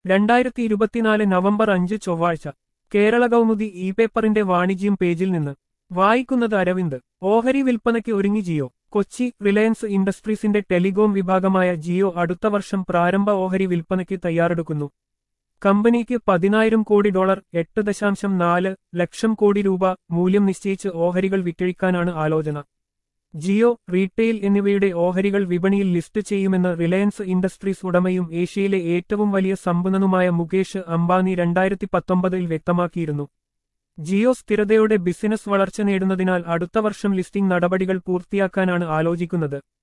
രണ്ടായിരത്തി ഇരുപത്തിനാല് നവംബർ അഞ്ച് ചൊവ്വാഴ്ച കേരള കൗമുദി ഇ പേപ്പറിന്റെ വാണിജ്യം പേജിൽ നിന്ന് വായിക്കുന്നത് അരവിന്ദ് ഓഹരി വിൽപ്പനയ്ക്ക് ഒരുങ്ങി ജിയോ കൊച്ചി റിലയൻസ് ഇൻഡസ്ട്രീസിന്റെ ടെലികോം വിഭാഗമായ ജിയോ അടുത്ത വർഷം പ്രാരംഭ ഓഹരി വിൽപ്പനയ്ക്ക് തയ്യാറെടുക്കുന്നു കമ്പനിക്ക് പതിനായിരം കോടി ഡോളർ എട്ട് ദശാംശം നാല് ലക്ഷം കോടി രൂപ മൂല്യം നിശ്ചയിച്ച് ഓഹരികൾ വിറ്റഴിക്കാനാണ് ആലോചന ജിയോ റീറ്റെയിൽ എന്നിവയുടെ ഓഹരികൾ വിപണിയിൽ ലിസ്റ്റ് ചെയ്യുമെന്ന് റിലയൻസ് ഇൻഡസ്ട്രീസ് ഉടമയും ഏഷ്യയിലെ ഏറ്റവും വലിയ സമ്പന്നനുമായ മുകേഷ് അംബാനി രണ്ടായിരത്തി പത്തൊമ്പതിൽ വ്യക്തമാക്കിയിരുന്നു ജിയോ സ്ഥിരതയോടെ ബിസിനസ് വളർച്ച നേടുന്നതിനാൽ അടുത്ത വർഷം ലിസ്റ്റിംഗ് നടപടികൾ പൂർത്തിയാക്കാനാണ് ആലോചിക്കുന്നത്